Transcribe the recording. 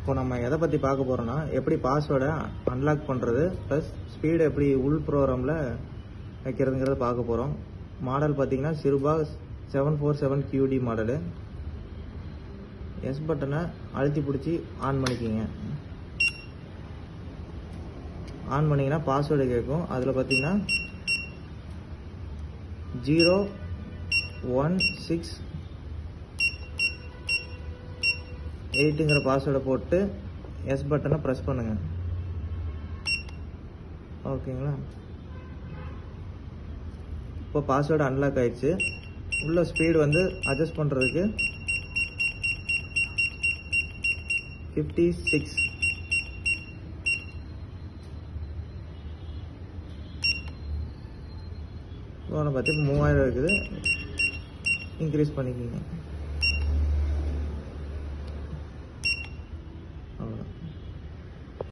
இப்போ நம்ம எதை பற்றி பார்க்க போகிறோம்னா எப்படி பாஸ்வேர்டை அன்லாக் பண்ணுறது ப்ளஸ் ஸ்பீடு எப்படி உள் ப்ரோக்ராமில் வைக்கிறதுங்கிறத பார்க்க போகிறோம் மாடல் பார்த்தீங்கன்னா சிறுபா செவன் ஃபோர் செவன் கியூடி மாடலு எஸ் பட்டனை அழுத்தி பிடிச்சி ஆன் பண்ணிக்கிங்க ஆன் பண்ணிங்கன்னா பாஸ்வேர்டு கேட்கும் அதில் பார்த்தீங்கன்னா ஜீரோ ஒன் சிக்ஸ் எயிட்டுங்கிற பாஸ்வேர்டை போட்டு எஸ் பட்டனை ப்ரெஸ் பண்ணுங்க ஓகேங்களா இப்போ பாஸ்வேர்டு அன்லாக் ஆயிடுச்சு உள்ள ஸ்பீடு வந்து அட்ஜஸ்ட் பண்ணுறதுக்கு ஃபிஃப்டி சிக்ஸ் பார்த்து மூவாயிரம் இருக்குது இன்க்ரீஸ் பண்ணிக்கிங்க